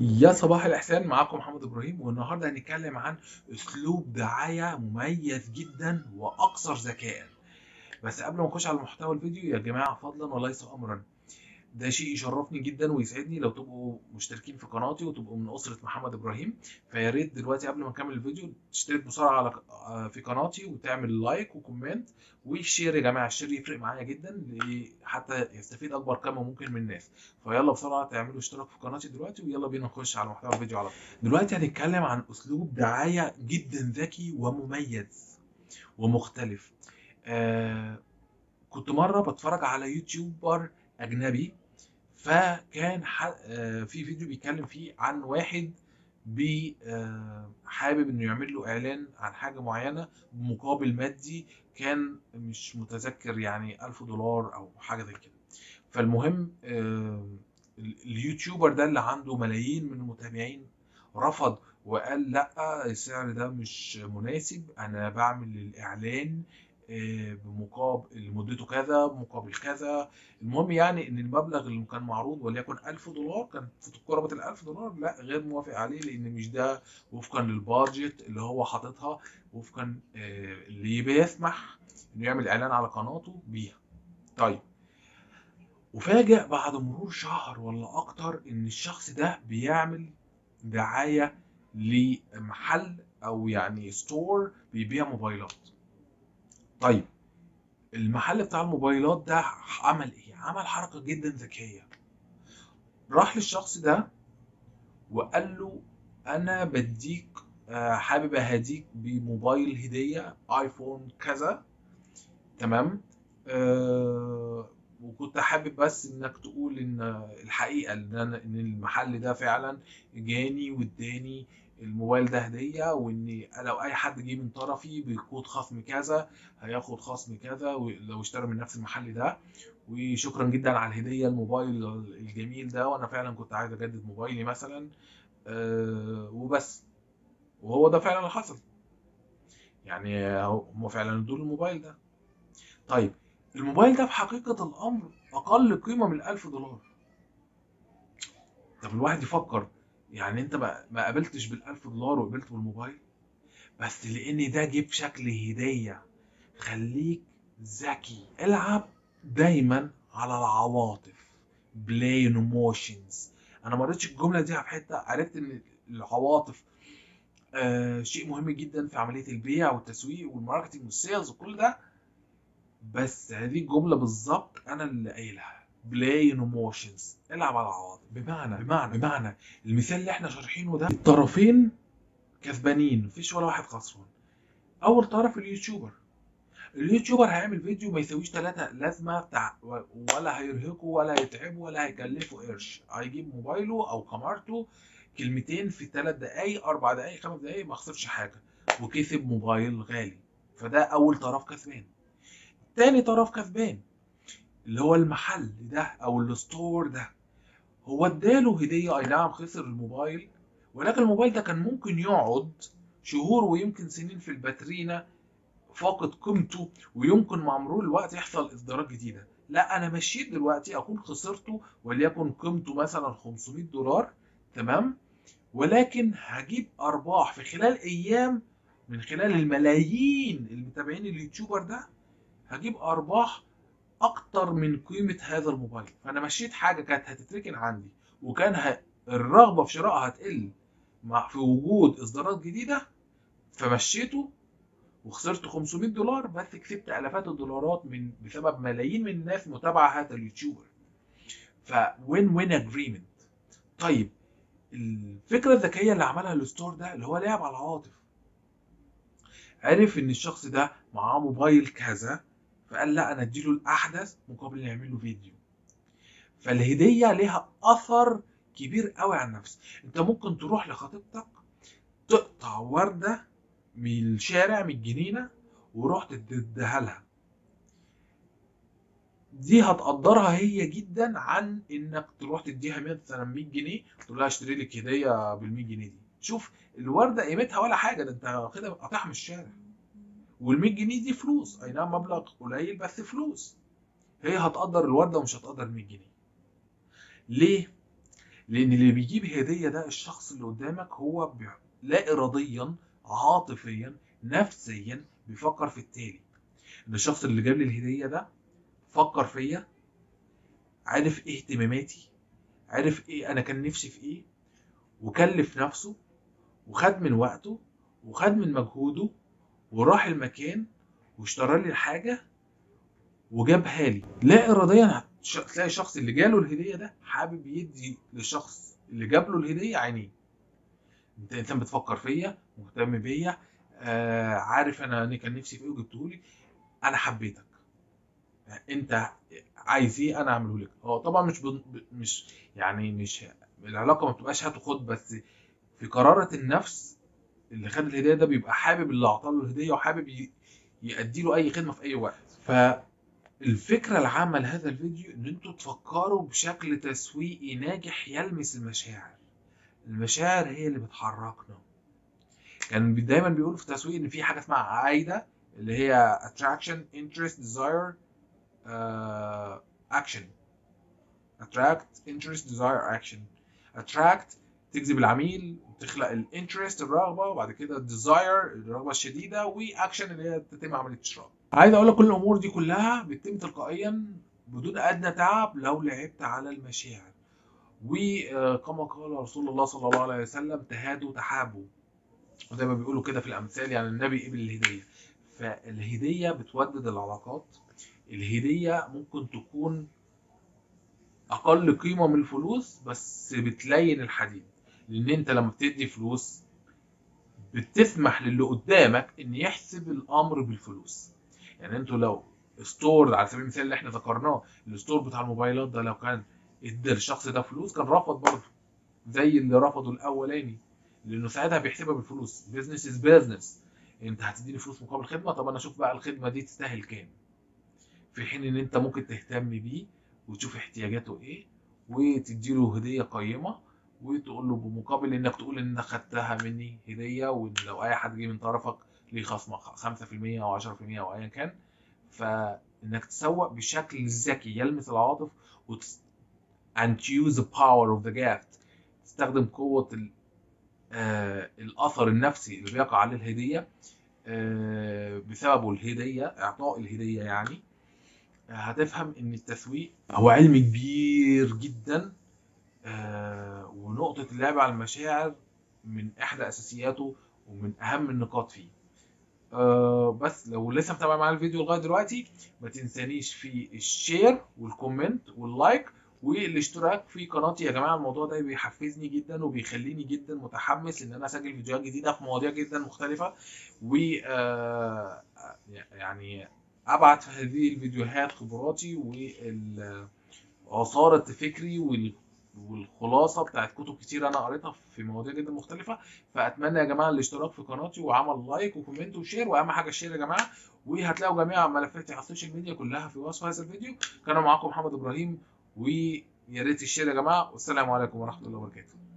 يا صباح الإحسان معاكم محمد إبراهيم والنهاردة هنتكلم عن أسلوب دعاية مميز جدا وأكثر ذكاء بس قبل ما نخش على محتوى الفيديو يا جماعة فضلا وليس أمرا ده شيء يشرفني جدا ويسعدني لو تبقوا مشتركين في قناتي وتبقوا من أسرة محمد إبراهيم فيا ريت دلوقتي قبل ما نكمل الفيديو تشترك بسرعة على في قناتي وتعمل لايك وكومنت وشير يا جماعة الشير يفرق معايا جدا حتى يستفيد أكبر كم ممكن من الناس فيلا بسرعة تعملوا اشتراك في قناتي دلوقتي ويلا بينا نخش على محتوى الفيديو على طول دلوقتي هنتكلم عن أسلوب دعاية جدا ذكي ومميز ومختلف آه كنت مرة بتفرج على يوتيوبر أجنبي فكان آه في فيديو بيتكلم فيه عن واحد بي آه حابب انه يعمل له اعلان عن حاجه معينه بمقابل مادي كان مش متذكر يعني ألف دولار او حاجه زي كده فالمهم آه اليوتيوبر ده اللي عنده ملايين من المتابعين رفض وقال لا السعر ده مش مناسب انا بعمل الاعلان بمقابل مدته كذا بمقابل كذا المهم يعني ان المبلغ اللي كان معروض وليكن 1000 دولار كان في قرابه ال 1000 دولار لا غير موافق عليه لان مش ده وفقا للبادجت اللي هو حاططها وفقا اللي بيسمح انه يعمل اعلان على قناته بيها طيب وفاجئ بعد مرور شهر ولا اكتر ان الشخص ده بيعمل دعايه لمحل او يعني ستور بيبيع موبايلات طيب المحل بتاع الموبايلات ده عمل ايه عمل حركه جدا ذكيه راح للشخص ده وقال له انا بديك حابب اهديك بموبايل هديه ايفون كذا تمام أه وكنت حابب بس انك تقول ان الحقيقه ان انا ان المحل ده فعلا جاني واداني الموبايل ده هديه وان لو اي حد جه من طرفي بكود خصم كذا هياخد خصم كذا لو اشترى من نفس المحل ده وشكرا جدا على الهديه الموبايل الجميل ده وانا فعلا كنت عايز اجدد موبايلي مثلا أه وبس وهو ده فعلا اللي حصل يعني هم فعلا ادوا الموبايل ده طيب الموبايل ده في حقيقة الأمر أقل قيمة من ألف دولار طب الواحد يفكر يعني أنت ما قابلتش بالألف دولار وقابلت بالموبايل بس لأن ده جه بشكل هدية خليك ذكي العب دايما على العواطف بلاي ايموشنز انا ما قريتش الجمله دي في حته عرفت ان العواطف آه شيء مهم جدا في عمليه البيع والتسويق والماركتنج والسيلز وكل ده بس هذه الجملة بالظبط أنا اللي قايلها بلاي ايموشنز العب على العواطف بمعنى بمعنى بمعنى المثال اللي احنا شارحينه ده الطرفين كسبانين مفيش ولا واحد خسران أول طرف اليوتيوبر اليوتيوبر هيعمل فيديو ما يساويش ثلاثة لازمة بتاع ولا هيرهقه ولا هيتعبه ولا هيكلفه قرش هيجيب موبايله أو كاميرته كلمتين في ثلاث دقايق أربع دقايق خمس دقايق ما خسرش حاجة وكسب موبايل غالي فده أول طرف كسبان تاني طرف كسبان اللي هو المحل ده او الستور ده هو اداله هديه اي نعم خسر الموبايل ولكن الموبايل ده كان ممكن يقعد شهور ويمكن سنين في الباترينا فاقد قيمته ويمكن مع مرور الوقت يحصل اصدارات جديده لا انا مشيت دلوقتي اكون خسرته وليكن قيمته مثلا 500 دولار تمام ولكن هجيب ارباح في خلال ايام من خلال الملايين المتابعين اليوتيوبر ده هجيب ارباح اكتر من قيمه هذا الموبايل فانا مشيت حاجه كانت هتتركن عندي وكان ه... الرغبه في شرائها هتقل مع في وجود اصدارات جديده فمشيته وخسرت 500 دولار بس كسبت الافات الدولارات من بسبب ملايين من الناس متابعه هذا اليوتيوبر فوين وين اجريمنت طيب الفكره الذكيه اللي عملها الستور ده اللي هو لعب على العواطف عرف ان الشخص ده معاه موبايل كذا فقال لا انا اديله الاحدث مقابل يعمل له فيديو فالهديه ليها اثر كبير قوي على النفس انت ممكن تروح لخطيبتك تقطع ورده من الشارع من الجنينه ورحت تديها لها دي هتقدرها هي جدا عن انك تروح تديها مثلا 100 جنيه تقول لها اشتري لك هديه بال 100 جنيه دي شوف الورده قيمتها ولا حاجه ده انت واخدها قطعها من الشارع وال 100 جنيه دي فلوس اي نعم مبلغ قليل بس فلوس هي هتقدر الورده ومش هتقدر 100 جنيه ليه لان اللي بيجيب هديه ده الشخص اللي قدامك هو بي- لا اراديا عاطفيا نفسيا بيفكر في التالي ان الشخص اللي جاب لي الهديه ده فكر فيا عارف ايه اهتماماتي عارف ايه انا كان نفسي في ايه وكلف نفسه وخد من وقته وخد من مجهوده وراح المكان واشترى لي الحاجه وجابها لي لا اراديا هتش- هتلاقي الشخص اللي جاله الهديه ده حابب يدي للشخص اللي جاب له الهديه عينيه انت انسان بتفكر فيا مهتم بيا آه عارف انا أنا كان نفسي في ايه وجبته لي انا حبيتك انت عايز ايه انا اعمله لك هو طبعا مش بن... مش يعني مش العلاقه ما بتبقاش هات وخد بس في قرارة النفس اللي خد الهديه ده بيبقى حابب اللي اعطاه له الهديه وحابب ي... يأدي له اي خدمه في اي وقت فالفكره العامه لهذا الفيديو ان انتوا تفكروا بشكل تسويقي ناجح يلمس المشاعر المشاعر هي اللي بتحركنا كان بي- دايما بيقولوا في التسويق ان في حاجه اسمها عايده اللي هي attraction interest desire uh, action attract interest desire action attract تجذب العميل وتخلق الانترست الرغبه وبعد كده الديزاير الرغبه الشديده واكشن اللي هي تتم عمليه الشراء عايز اقول لك كل الامور دي كلها بتتم تلقائيا بدون ادنى تعب لو لعبت على المشاعر وكما قال رسول الله صلى الله عليه وسلم تهادوا تحابوا وزي ما بيقولوا كده في الامثال يعني النبي قبل الهديه فالهديه بتودد العلاقات الهديه ممكن تكون اقل قيمه من الفلوس بس بتلين الحديد لان انت لما بتدي فلوس بتسمح للي قدامك ان يحسب الامر بالفلوس يعني انتوا لو ستور على سبيل المثال اللي احنا ذكرناه الستور بتاع الموبايلات ده لو كان ادى الشخص ده فلوس كان رفض برضه زي اللي رفضه الاولاني لانه ساعتها بيحسبها بالفلوس بيزنس از بيزنس انت هتديني فلوس مقابل خدمه طب انا اشوف بقى الخدمه دي تستاهل كام في حين ان انت ممكن تهتم بيه وتشوف احتياجاته ايه وتديله هديه قيمه وتقول له بمقابل انك تقول ان انك خدتها مني هديه وان لو اي حد جه من طرفك ليه خصم 5% او 10% او ايا كان فانك تسوق بشكل ذكي يلمس العواطف وتس... and use the power of the gift تستخدم قوة ال... آه... الأثر النفسي اللي بيقع عليه الهدية آه... بسببه الهدية إعطاء الهدية يعني آه... هتفهم إن التسويق هو علم كبير جدا آه... ونقطة اللعب على المشاعر من إحدى أساسياته ومن أهم النقاط فيه آه بس لو لسه متابع معايا الفيديو لغايه دلوقتي ما تنسانيش في الشير والكومنت واللايك والاشتراك في قناتي يا جماعه الموضوع ده بيحفزني جدا وبيخليني جدا متحمس ان انا اسجل فيديوهات جديده في مواضيع جدا مختلفه و آه، يعني ابعت في هذه الفيديوهات خبراتي وعصاره فكري وال والخلاصه بتاعت كتب كتير انا قريتها في مواضيع جدا مختلفه فاتمنى يا جماعه الاشتراك في قناتي وعمل لايك وكومنت وشير واهم حاجه الشير يا جماعه وهتلاقوا جميع ملفاتي على السوشيال ميديا كلها في وصف هذا الفيديو كان معاكم محمد ابراهيم ويا ريت الشير يا جماعه والسلام عليكم ورحمه الله وبركاته